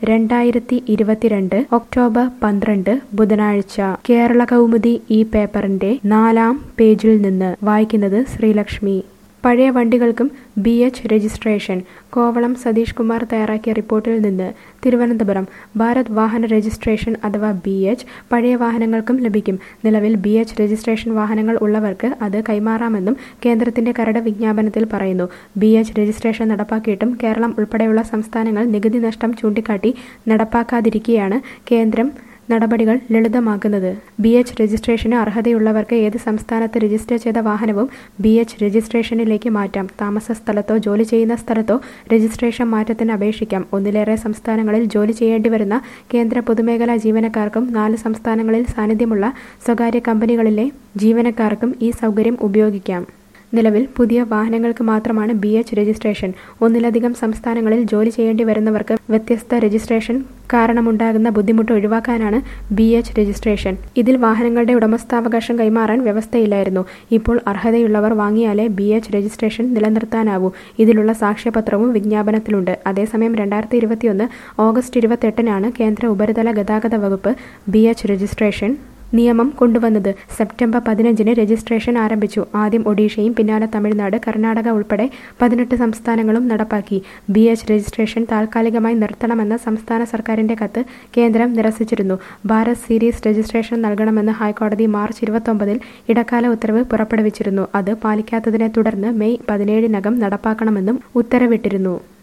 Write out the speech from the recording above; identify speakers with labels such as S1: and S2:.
S1: രണ്ടായിരത്തി ഇരുപത്തിരണ്ട് ഒക്ടോബർ പന്ത്രണ്ട് ബുധനാഴ്ച കേരള കൗമുദി ഈ പേപ്പറിന്റെ നാലാം പേജിൽ നിന്ന് വായിക്കുന്നത് ശ്രീലക്ഷ്മി പഴയ വണ്ടികൾക്കും B H registration Kovalam Satheesh Kumar തയ്യാറാക്കിയ റിപ്പോർട്ടിൽ നിന്ന് തിരുവനന്തപുരം ഭാരത് വാഹന രജിസ്ട്രേഷൻ അഥവാ ബി എച്ച് പഴയ വാഹനങ്ങൾക്കും ലഭിക്കും നിലവിൽ ബി എച്ച് രജിസ്ട്രേഷൻ വാഹനങ്ങൾ ഉള്ളവർക്ക് അത് കൈമാറാമെന്നും കേന്ദ്രത്തിന്റെ കരട് വിജ്ഞാപനത്തിൽ പറയുന്നു ബി എച്ച് രജിസ്ട്രേഷൻ നടപ്പാക്കിയിട്ടും കേരളം ഉൾപ്പെടെയുള്ള സംസ്ഥാനങ്ങൾ നികുതി നഷ്ടം ചൂണ്ടിക്കാട്ടി നടപ്പാക്കാതിരിക്കെയാണ് കേന്ദ്രം നടപടികൾ ലളിതമാക്കുന്നത് ബി എച്ച് രജിസ്ട്രേഷന് അർഹതയുള്ളവർക്ക് ഏത് സംസ്ഥാനത്ത് രജിസ്റ്റർ ചെയ്ത വാഹനവും ബി എച്ച് രജിസ്ട്രേഷനിലേക്ക് മാറ്റാം താമസ സ്ഥലത്തോ ജോലി ചെയ്യുന്ന സ്ഥലത്തോ രജിസ്ട്രേഷൻ മാറ്റത്തിന് അപേക്ഷിക്കാം ഒന്നിലേറെ സംസ്ഥാനങ്ങളിൽ ജോലി ചെയ്യേണ്ടി വരുന്ന കേന്ദ്ര പൊതുമേഖലാ ജീവനക്കാർക്കും നാല് സംസ്ഥാനങ്ങളിൽ സാന്നിധ്യമുള്ള സ്വകാര്യ കമ്പനികളിലെ ജീവനക്കാർക്കും ഈ സൗകര്യം ഉപയോഗിക്കാം നിലവിൽ പുതിയ വാഹനങ്ങൾക്ക് മാത്രമാണ് ബി എച്ച് രജിസ്ട്രേഷൻ ഒന്നിലധികം സംസ്ഥാനങ്ങളിൽ ജോലി ചെയ്യേണ്ടി വരുന്നവർക്ക് വ്യത്യസ്ത രജിസ്ട്രേഷൻ കാരണമുണ്ടാകുന്ന ബുദ്ധിമുട്ട് ഒഴിവാക്കാനാണ് ബി എച്ച് രജിസ്ട്രേഷൻ ഇതിൽ വാഹനങ്ങളുടെ ഉടമസ്ഥാവകാശം കൈമാറാൻ വ്യവസ്ഥയില്ലായിരുന്നു ഇപ്പോൾ അർഹതയുള്ളവർ വാങ്ങിയാലേ ബി എച്ച് രജിസ്ട്രേഷൻ നിലനിർത്താനാവൂ ഇതിലുള്ള സാക്ഷ്യപത്രവും വിജ്ഞാപനത്തിലുണ്ട് അതേസമയം രണ്ടായിരത്തി ഇരുപത്തിയൊന്ന് ഓഗസ്റ്റ് ഇരുപത്തെട്ടിനാണ് കേന്ദ്ര ഉപരിതല ഗതാഗത വകുപ്പ് ബി എച്ച് രജിസ്ട്രേഷൻ നിയമം കൊണ്ടുവന്നത് സെപ്റ്റംബർ പതിനഞ്ചിന് രജിസ്ട്രേഷൻ ആരംഭിച്ചു ആദ്യം ഒഡീഷയും പിന്നാലെ തമിഴ്നാട് കർണാടക ഉൾപ്പെടെ പതിനെട്ട് സംസ്ഥാനങ്ങളും നടപ്പാക്കി ബി എച്ച് രജിസ്ട്രേഷൻ താൽക്കാലികമായി നിർത്തണമെന്ന സംസ്ഥാന സർക്കാരിന്റെ കത്ത് കേന്ദ്രം നിരസിച്ചിരുന്നു ഭാരത് സീരീസ് രജിസ്ട്രേഷൻ നൽകണമെന്ന് ഹൈക്കോടതി മാർച്ച് ഇരുപത്തൊമ്പതിൽ ഇടക്കാല ഉത്തരവ് പുറപ്പെടുവിച്ചിരുന്നു അത് പാലിക്കാത്തതിനെ തുടർന്ന് മെയ് പതിനേഴിനകം നടപ്പാക്കണമെന്നും ഉത്തരവിട്ടിരുന്നു